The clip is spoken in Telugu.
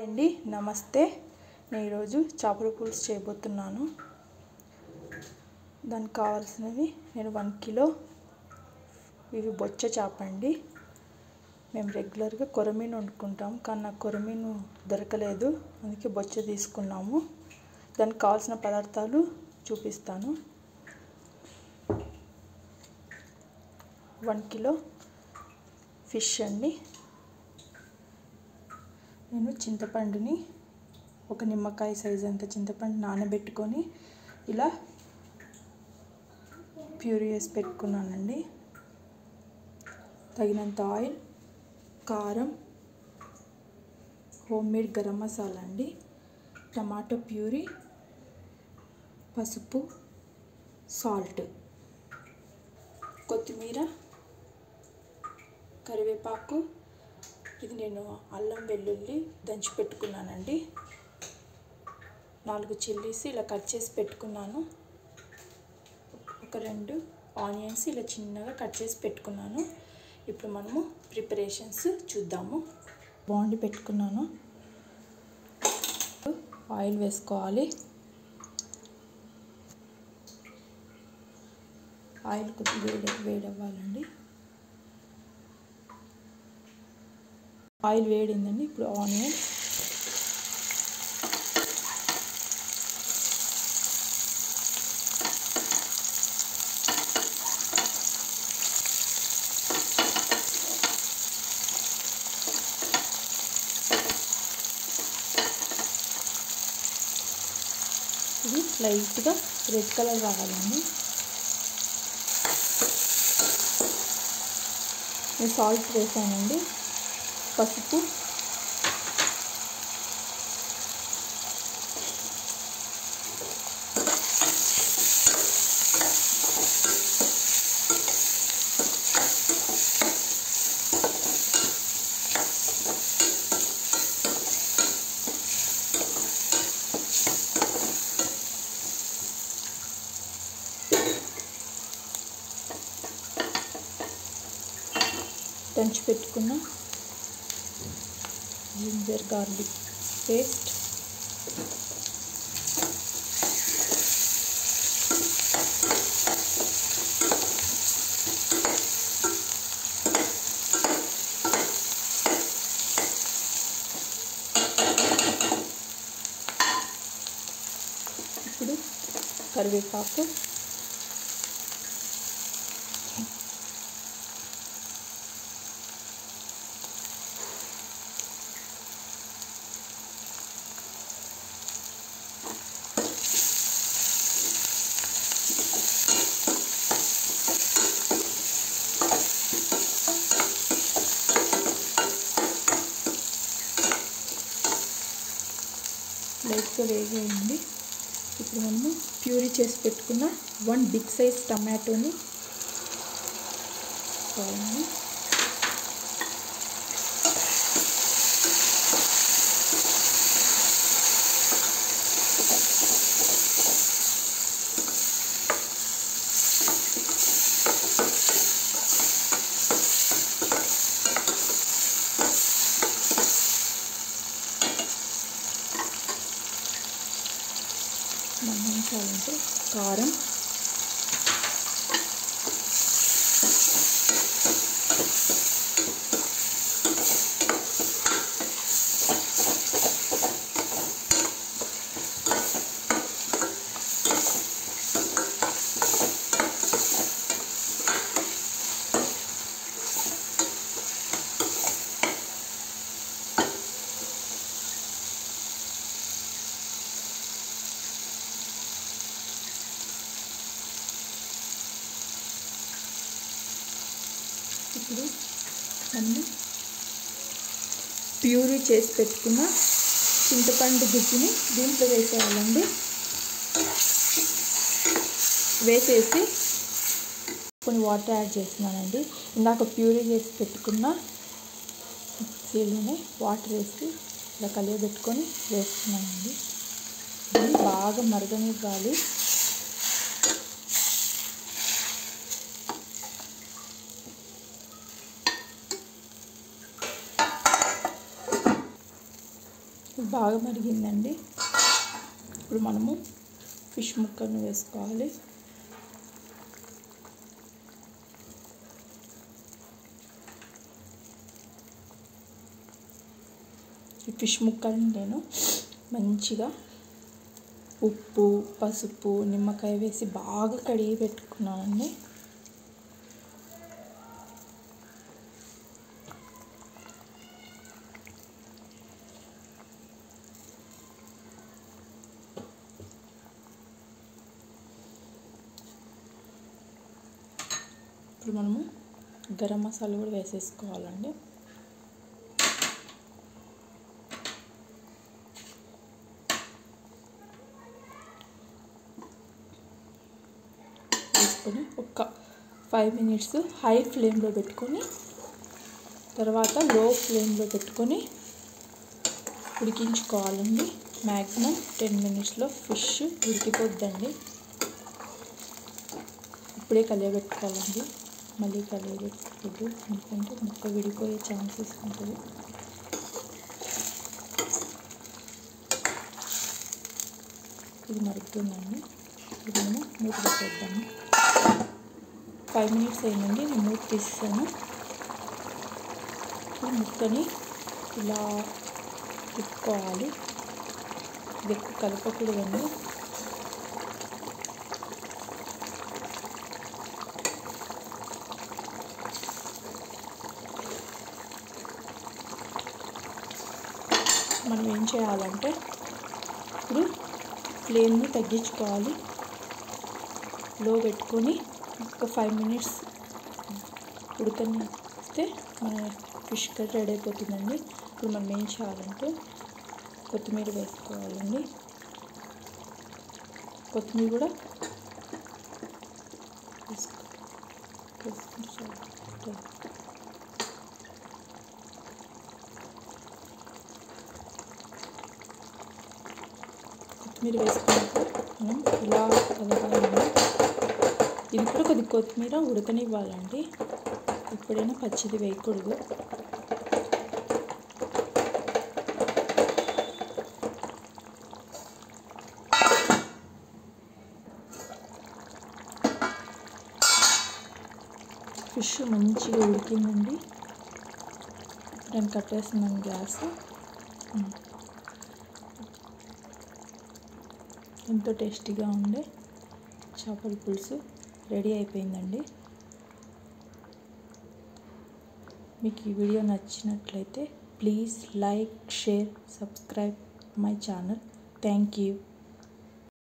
అండి నమస్తే నేను ఈరోజు చేపల పులుసు చేయబోతున్నాను దానికి కావాల్సినవి నేను వన్ కిలో ఇవి బొచ్చ చేప అండి మేము రెగ్యులర్గా కొరమీను వండుకుంటాం కానీ నాకు కొరమీను దొరకలేదు అందుకే బొచ్చ తీసుకున్నాము దానికి కావాల్సిన పదార్థాలు చూపిస్తాను వన్ కిలో ఫిష్ అండి నేను చింతపండుని ఒక నిమ్మకాయ సైజ్ అంత చింతపండు నానబెట్టుకొని ఇలా ప్యూరీ వేసి పెట్టుకున్నానండి తగినంత ఆయిల్ కారం హోమ్ మేడ్ గరం మసాలా అండి టమాటో ప్యూరీ పసుపు సాల్ట్ కొత్తిమీర కరివేపాకు ఇది నేను అల్లం వెల్లుల్లి దంచి పెట్టుకున్నానండి నాలుగు చిల్లీస్ ఇలా కట్ చేసి పెట్టుకున్నాను ఒక రెండు ఆనియన్స్ ఇలా చిన్నగా కట్ చేసి పెట్టుకున్నాను ఇప్పుడు మనము ప్రిపరేషన్స్ చూద్దాము బాండి పెట్టుకున్నాను ఆయిల్ వేసుకోవాలి ఆయిల్ కొద్దిగా వేడి వేడవ్వాలండి ఆయిల్ వేడిందండి ఇప్పుడు ఆనియన్ ఇది లైట్గా రెడ్ కలర్ రావాలండి నేను సాల్ట్ వేసానండి పసుపు దంచి పెట్టుకున్న జింజర్ గార్లిక్ పేస్ట్ ఇప్పుడు కరివేపాకు లైట్గా వేగేయండి ఇప్పుడు మనము ప్యూరీ చేసి పెట్టుకున్న వన్ బిగ్ సైజ్ టమాటోని కావాలండి మగ్గించాలంటే కారం ఇప్పుడు మనము ప్యూరీ చేసి పెట్టుకున్న చింతపండు గుజ్జుని దీంట్లో వేసేయాలండి వేసేసి కొన్ని వాటర్ యాడ్ చేస్తున్నానండి ఇందాక ప్యూరీ చేసి పెట్టుకున్న మిక్సీలోనే వాటర్ వేసి ఇలా కలియబెట్టుకొని వేస్తున్నానండి దీన్ని బాగా మరగనివ్వాలి ఇది బాగా మరిగిందండి ఇప్పుడు మనము ఫిష్ ముక్కను వేసుకోవాలి ఈ ఫిష్ ముక్కల్ని నేను మంచిగా ఉప్పు పసుపు నిమ్మకాయ వేసి బాగా కడిగి పెట్టుకున్నానండి ఇప్పుడు మనము గరం మసాలా కూడా వేసేసుకోవాలండి వేసుకొని ఒక ఫైవ్ మినిట్స్ హై ఫ్లేమ్లో పెట్టుకొని తర్వాత లో ఫ్లేమ్లో పెట్టుకొని ఉడికించుకోవాలండి మ్యాక్సిమం టెన్ మినిట్స్లో ఫిష్ ఉడికిపోద్దండి ఇప్పుడే కలియబెట్టుకోవాలండి మళ్ళీ కలియబెట్టుకోవద్దు ఎందుకంటే ముక్క విడిపోయే ఛాన్సెస్ ఉంటుంది ఇది మరుగుతుందండి ఇది మనం మూత పెట్టేద్దాము ఫైవ్ మినిట్స్ అయిందండి నేను మూత తీసాను ఈ ముక్కని ఇలా తిప్పుకోవాలి ఇది ఎక్కువ కలపకూడదండి మనం ఏం చేయాలంటే ఇప్పుడు ఫ్లేమ్ని తగ్గించుకోవాలి లో పెట్టుకొని ఒక ఫైవ్ మినిట్స్ ఉడకనిస్తే మన ఫిష్ కర్రీ రెడీ అయిపోతుందండి ఇప్పుడు మనం ఏం చేయాలంటే కొత్తిమీర వేసుకోవాలండి కొత్తిమీర కూడా వేసుకో వేసుకుంటే చాలు. కొత్తిమీర వేసుకున్నాక మనం ఇలా కలపాలండి ఇది కూడా కొద్ది కొత్తిమీర ఉడకనివ్వాలండి ఎప్పుడైనా పచ్చిది వేయకూడదు ఫిష్ మంచిగా ఉడికిందండి నేను కట్టేస్తున్నాను గ్యాస్ ఉమ్. ఎంతో టేస్టీగా ఉండే చేపల పులుసు రెడీ అయిపోయిందండి మీకు ఈ వీడియో నచ్చినట్లయితే please like share subscribe my channel thank you